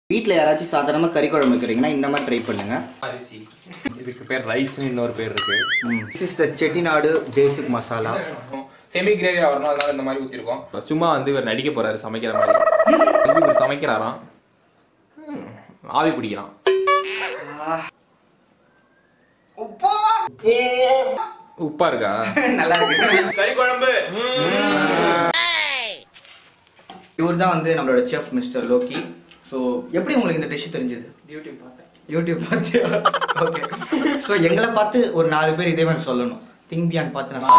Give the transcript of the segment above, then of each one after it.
வீட்டில் யாராச்சும் சாதாரணமாக கறி குழம்பு வைக்கிறீங்கன்னா இந்த மாதிரி ட்ரை பண்ணுங்க அரிசி இதுக்கு பேர் ரைஸ்னு இன்னொரு பேர் இருக்கு this is the Chettinad basic masala semi gravy வரணும் அதனால இந்த மாதிரி ஊத்திருக்கோம் சும்மா வந்து இவர் நடிக்க போறாரு சமைக்கிற மாதிரி வந்து இவர் சமைக்கிறாராம் ம், ஆவி பிடிக்கிறான் உப்பா இருக்கா நல்லா இருக்கு கறி குழம்பு இவர் தான் வந்து நம்மளோட செஃப் மிஸ்டர் லோக்கி ஸோ எப்படி உங்களுக்கு இந்த டிஷ் தெரிஞ்சது யூடியூப் பார்த்தேன் யூடியூப் பார்த்து ஓகே ஸோ எங்களை பார்த்து ஒரு நாலு பேர் இதே மாதிரி சொல்லணும் திங் பியான் பார்த்து நான்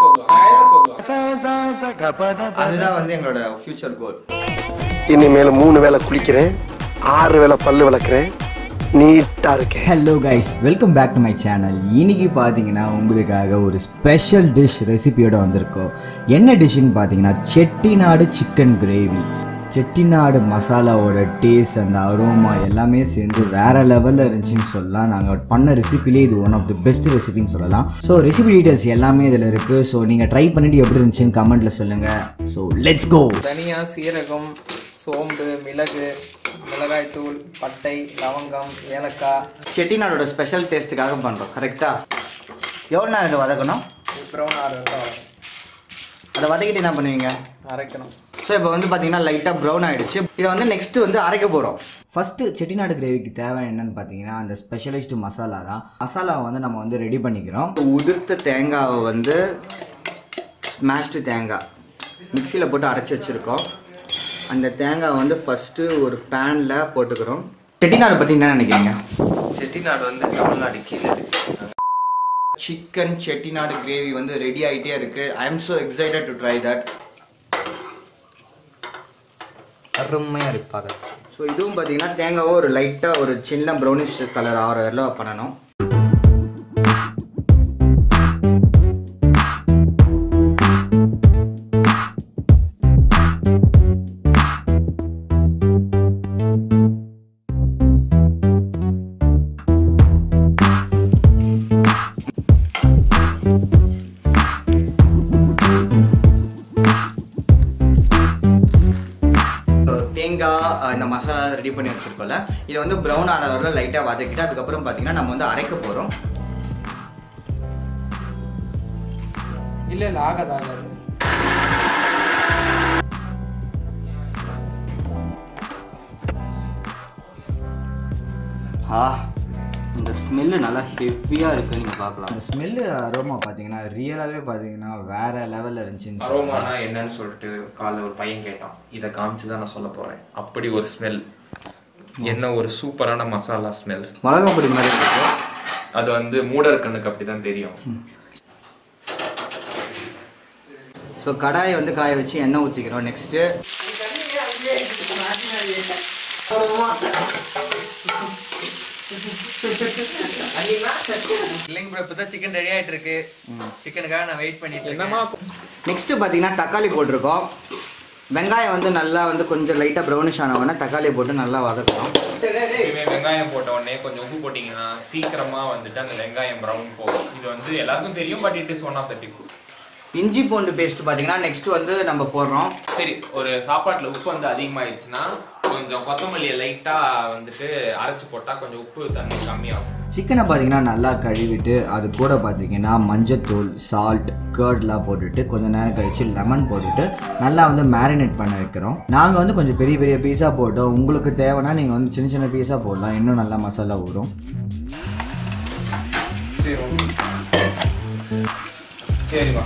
சமைச்சேன். அதுதான் வந்து எங்களோட ஃபியூச்சர் கோல் இனிமேல் மூணு வேளை குளிக்கிறேன் ஆறு வேளை பல்லு விளக்குறேன் நீட்டா இருக்கேன் hello guys welcome back to my channel இன்னைக்கு பார்த்தீங்கன்னா உங்களுக்காக ஒரு ஸ்பெஷல் டிஷ் ரெசிபியோட வந்திருக்கோம் என்ன டிஷ்ஷுன்னு பார்த்தீங்கன்னா செட்டிநாடு சிக்கன் கிரேவி செட்டிநாடு மசாலாவோட டேஸ்ட் அந்த அரோமா எல்லாமே சேர்ந்து வேற லெவலில் இருந்துச்சுன்னு சொல்லலாம் நாங்கள் பண்ண ரெசிபிலே இது ஒன் ஆஃப் தி பெஸ்ட் ரெசிபின்னு சொல்லலாம் ஸோ ரெசிபி டீட்டெயில்ஸ் எல்லாமே இதில் இருக்குது ஸோ நீங்கள் ட்ரை பண்ணிட்டு எப்படி இருந்துச்சுன்னு கமெண்ட்டில் சொல்லுங்கள் ஸோ லெட்ஸ் கோ தனியா சீரகம் சோம்பு மிளகு மிளகாய் தூள் பட்டை லவங்கம் ஏலக்காய் செட்டிநாடோட ஸ்பெஷல் டேஸ்ட்டுக்காக பண்ணுறோம் கரெக்டாக எவ்வளோ நேரம் இதை வதக்கணும் ப்ரௌன் ஆறு வரைக்கும் அதை வதக்கிட்டு என்ன பண்ணுவீங்க அரைக்கணும் ஸோ இப்போ வந்து பார்த்தீங்கன்னா லைட்டாக ப்ரௌன் ஆயிடுச்சு இதை வந்து நெக்ஸ்ட் வந்து அரைக்க போகிறோம் ஃபஸ்ட்டு செட்டிநாடு கிரேவிக்கு தேவை என்னன்னு பார்த்தீங்கன்னா அந்த ஸ்பெஷலைஸ்டு மசாலா தான் மசாலாவை வந்து நம்ம வந்து ரெடி பண்ணிக்கிறோம் உதிர்த்த தேங்காவை வந்து ஸ்மாஷ்டு தேங்காய் மிக்சியில் போட்டு அரைச்சி வச்சுருக்கோம் அந்த தேங்காய் வந்து ஃபஸ்ட்டு ஒரு பேனில் போட்டுக்கிறோம் செட்டிநாடு பற்றி என்ன நினைக்கிறீங்க செட்டிநாடு வந்து தமிழ்நாடு கீழே இருக்கு சிக்கன் செட்டிநாடு கிரேவி வந்து ரெடி ஆகிட்டே இருக்கு I am so excited to try that அருமையாக இருக்கு பார்க்க ஸோ இதுவும் பார்த்தீங்கன்னா தேங்காவை ஒரு லைட்டாக ஒரு சின்ன ப்ரௌனிஷ் கலர் ஆகிற வரல பண்ணணும் தேங்காய் அஹ், இந்த மசாலா ரெடி பண்ணி வச்சிருக்கோம்ல இதை வந்து ப்ரௌன் ஆன வரல லைட்டாக வதக்கிட்டு அதுக்கப்புறம் பார்த்தீங்கன்னா நம்ம வந்து அரைக்க போகிறோம் இல்ல இல்ல ஆகாது ஆகாது ஆ இந்த ஸ்மெல்லு நல்லா ஹெவியாக இருக்குது நீங்கள் பார்க்கலாம் அந்த ஸ்மெல்லு அரோமா பார்த்தீங்கன்னா ரியலாகவே பார்த்தீங்கன்னா வேற லெவலில் இருந்துச்சுன்னு சொல்லலாம். அரோமானா என்னன்னு சொல்லிட்டு காலைல ஒரு பையன் கேட்டான் இதை காமிச்சு தான் நான் சொல்ல போறேன் அப்படி ஒரு ஸ்மெல் என்ன ஒரு சூப்பரான மசாலா ஸ்மெல் மிளகா பொடி மாதிரி இருக்கு அது வந்து மூடர் கண்ணுக்கு அப்படிதான் தெரியும் ஸோ கடாயை வந்து காய வச்சு எண்ணெய் ஊற்றிக்கிறோம் நெக்ஸ்ட்டு இல்லைங்க ப்ரோ இப்போ தான் சிக்கன் ரெடி ஆயிட்டு இருக்கு சிக்கனுக்காக நான் வெயிட் பண்ணிட்டு என்னமா நெக்ஸ்ட்டு பார்த்தீங்கன்னா தக்காளி போட்டிருக்கோம் வெங்காயம் வந்து நல்லா வந்து கொஞ்சம் லைட்டாக ப்ரௌனிஷ் ஆன உடனே தக்காளியை போட்டு நல்லா வதக்கணும் எப்பயுமே வெங்காயம் போட்ட உடனே கொஞ்சம் உப்பு போட்டீங்கன்னா சீக்கிரமா வந்துட்டு அந்த வெங்காயம் ப்ரௌன் போகும் இது வந்து எல்லாருக்கும் தெரியும் but it is one of the tip இஞ்சி பூண்டு பேஸ்ட் பார்த்தீங்கன்னா நெக்ஸ்ட் வந்து நம்ம போடுறோம் சரி ஒரு சாப்பாட்டுல உப்பு வந்து அதிகமாயிடுச்சுன்னா கொஞ்சம் கொத்தமல்லியை லைட்டா வந்துட்டு அரைச்சு போட்டா கொஞ்சம் உப்பு தண்ணி கம்மியாகும் சிக்கனை பார்த்தீங்கன்னா நல்லா கழுவிட்டு அது கூட பார்த்தீங்கன்னா மஞ்சத்தூள் சால்ட் கேர்ட்லாம் போட்டுட்டு கொஞ்ச நேரம் கழிச்சு லெமன் போட்டுட்டு நல்லா வந்து மேரினேட் பண்ண வைக்கிறோம் நாங்கள் வந்து கொஞ்சம் பெரிய பெரிய பீஸாக போட்டோம் உங்களுக்கு தேவைன்னா நீங்கள் வந்து சின்ன சின்ன பீஸாக போடலாம் இன்னும் நல்லா மசாலா வரும் சரி சரிம்மா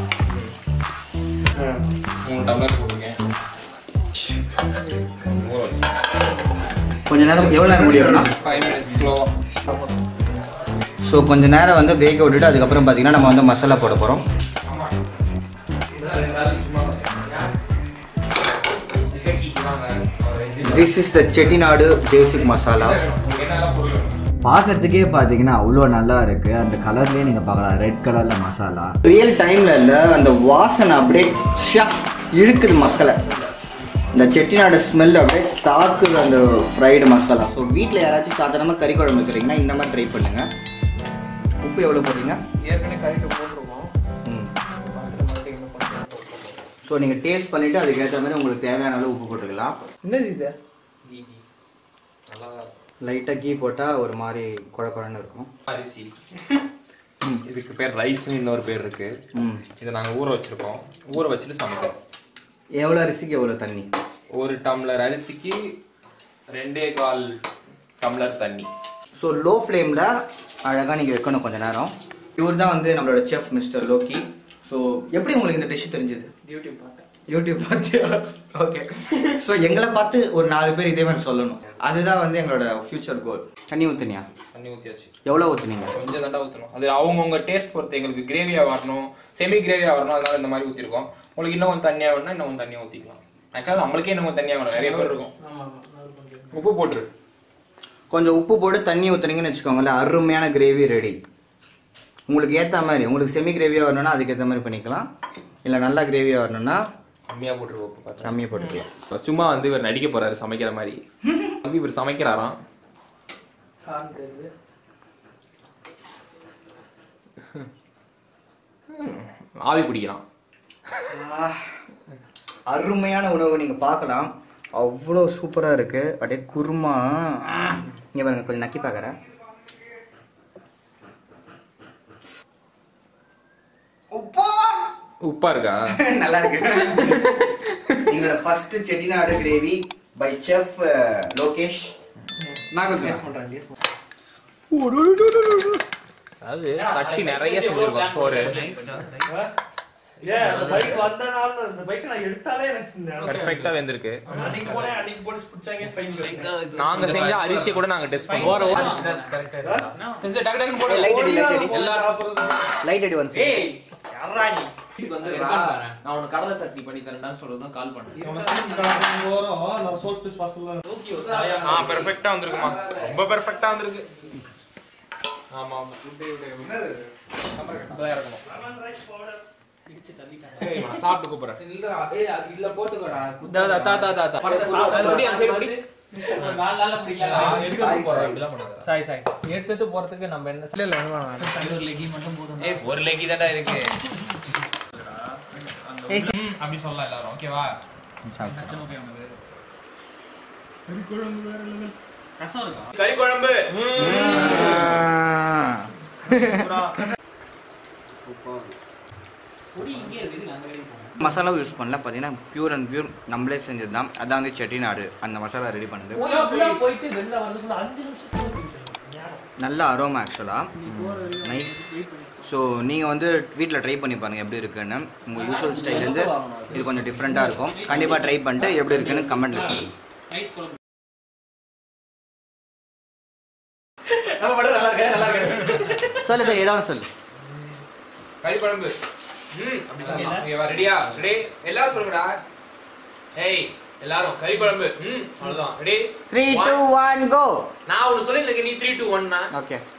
மூணு டம்ளர் போட்டுங்க ஊற வச்சு கொஞ்ச நேரம் எவ்வளோ நேரம் முடியும்னா ஃபைவ் மினிட்ஸ் ஸ்லோவா ஸோ கொஞ்ச நேரம் வந்து வேக விட்டுட்டு அதுக்கப்புறம் பார்த்தீங்கன்னா நம்ம வந்து மசாலா போட போகிறோம் this is the Chettinad basic masala பார்க்கறதுக்கே பார்த்தீங்கன்னா அவ்வளோ நல்லா இருக்குது அந்த கலர்லேயே நீங்கள் பார்க்கலாம் ரெட் கலரில் மசாலா ரியல் டைமில் இல்லை அந்த வாசனை அப்படியே ஷா இழுக்குது மக்களை இந்த செட்டிநாடு ஸ்மெல் அப்படியே தாக்குது அந்த ஃப்ரைடு மசாலா ஸோ வீட்டில் யாராச்சும் சாதாரணமாக கறி குழம்பு வைக்கிறீங்கன்னா இந்த மாதிரி ட்ரை பண்ணுங்கள் உப்பு எவ்வளோ போடுறீங்க ஏற்கனவே கறிட்டு போட்டிருக்கோம் ம் பார்த்துட்டு மறுபடியும் இன்னும் கொஞ்சம் போட்டுருக்கோம் ஸோ நீங்கள் டேஸ்ட் பண்ணிவிட்டு அதுக்கேற்ற மாதிரி உங்களுக்கு தேவையான அளவு உப்பு போட்டுக்கலாம் என்னது இது நல்லா லைட்டாக கீ போட்டால் ஒரு மாதிரி குழ குழன்னு இருக்கும் அரிசி இதுக்கு பேர் ரைஸ்னு இன்னொரு பேர் இருக்கு ம் இதை நாங்கள் ஊற வச்சிருக்கோம் ஊற வச்சுட்டு சமைப்போம் எவ்வளோ அரிசிக்கு எவ்வளோ தண்ணி ஒரு டம்ளர் அரிசிக்கு ரெண்டே கால் டம்ளர் தண்ணி ஸோ லோ ஃப்ளேமில் அழகாக நீங்கள் வைக்கணும் கொஞ்ச நேரம் இவர் தான் வந்து நம்மளோட செஃப் மிஸ்டர் லோக்கி ஸோ எப்படி உங்களுக்கு இந்த டிஷ் தெரிஞ்சது யூடியூப் பார்த்தேன் யூடியூப் பார்த்தியா ஓகே ஸோ எங்களை பார்த்து ஒரு நாலு பேர் இதே மாதிரி சொல்லணும் அதுதான் வந்து எங்களோட ஃபியூச்சர் கோல் தண்ணி ஊற்றுனியா தண்ணி ஊற்றியாச்சு எவ்வளோ ஊற்றுனீங்க கொஞ்சம் தண்டா ஊற்றணும் அது அவங்கவுங்க டேஸ்ட் பொறுத்து எங்களுக்கு கிரேவியாக வரணும் செமி கிரேவியாக வரணும் அதனால இந்த மாதிரி ஊற்றிருக்கோம் உங்களுக்கு இன்னும் கொஞ்சம் தண்ணியாக வேணும்னா இன்னும் கொஞ்சம் தண்ணியாக ஊற்றிக்கலாம் ஆக்சுவலாக நம்மளுக்கே இன்னும் கொஞ்சம் தண்ணியாக வேணும் நிறைய பேர் இருக்கும் உப்பு போட்டுரு கொஞ்சம் உப்பு போட்டு தண்ணி ஊற்றுனீங்கன்னு வச்சுக்கோங்களேன் அருமையான கிரேவி ரெடி உங்களுக்கு ஏற்ற மாதிரி உங்களுக்கு செமி கிரேவியாக வரணும்னா அதுக்கேற்ற மாதிரி பண்ணிக்கலாம் இல்லை நல்லா கிரேவியாக வரணும்னா கம்மியாக போட்டுரு உப்பு பார்த்து கம்மியாக போட்டுக்கலாம் சும்மா வந்து இவர் நடிக்க போறாரு சமைக்கிற மாதிரி வந்து இவர் சமைக்கிறாராம் ஆவி பிடிக்கிறான் அருமையான உணவு நீங்கள் பார்க்கலாம் அவ்வளோ சூப்பராக இருக்குது அப்படியே குருமா இங்கே பாருங்க கொஞ்சம் நக்கி பார்க்குறேன் உப்பா உப்பா இருக்கா நல்லா இருக்கு எங்களோட first Chettinad gravy by chef Lokesh நான் கொஞ்சம் அதாவது சட்டி நிறைய செஞ்சிருக்கோம் சோறு ஏன் அந்த பைக் வந்த நாள் அந்த பைக் நான் எடுத்தாலே எனக்கு பெர்ஃபெக்ட்டா வெந்திருக்கு அன்னைக்கு போனேன் அன்னைக்கு போட்டு பிடிச்சாங்க ஃபைன் நாங்க செஞ்ச அரிசியை கூட நாங்க டெஸ்ட் பண்ணுவோம் லைட் அடி லைட் அடி லைட் அடி வந்து நான் உனக்கு கடலை சட்னி பண்ணி தரேன்டான்னு சொல்றதுதான் கால் பண்ணேன் நம்ம சோர்ஸ் பீஸ் வாசல்ல ஆ பெர்ஃபெக்ட்டா வந்திருக்குமா ரொம்ப பெர்ஃபெக்ட்டா வந்திருக்கு ஆமா ஆமா இப்பதான் இறக்கணும். சரி நான் சாப்பிட்டு கூப்பிடுறேன் இல்லடா ஏய் அது இல்ல போட்டுக்கோடா தா, தா, தா, தா, தா, தா. படத்தை சாப்பிடு. முடி, அந்த side முடி. கால் கால்ல பிடிக்கல சாய், சாய். சாய் சாய் எடுத்துட்டு போறதுக்கு நம்ம என்ன இல்ல இல்ல ஒரு லெகி மட்டும் போதும் ஏய், ஒரு லெக்கி தான்டா இருக்கு ஏய், ம், அப்படி சொல்லலாம் எல்லாரும் ஓகேவா கறி குழம்பு மசாலா யூஸ் பண்ணல பார்த்தீங்கன்னா பியூர் அண்ட் பியூர் நம்மளே செஞ்சது தான் அதான் வந்து செட்டிநாடு அந்த மசாலா ரெடி பண்ணது போயிட்டு வெளில வரதுக்குள்ள அஞ்சு நிமிஷம் நல்ல அரோமா ஆக்சுவலாக நைஸ் ஸோ நீங்கள் வந்து வீட்டில் ட்ரை பண்ணி பாருங்கள் எப்படி இருக்குன்னு உங்கள் யூஷுவல் ஸ்டைல்லேருந்து இது கொஞ்சம் டிஃப்ரெண்ட்டாக இருக்கும் கண்டிப்பாக ட்ரை பண்ணிட்டு எப்படி இருக்குன்னு கமெண்ட்ல சொல்லுங்கள் சொல்லு சார் ஏதாவது சொல்லு கறி குழம்பு ம் அப்படி சொல்லலாம் ஓகேவா ரெடியா ரெடி எல்லாரும் சொல்லுங்கடா ஏய் எல்லாரும் கறி குழம்பு ம் அவ்வளவுதான் ready three two one go நான் ஒன்னு சொல்லிருக்கேன் நீ த்ரீ டூ ஒன்னா ஓகே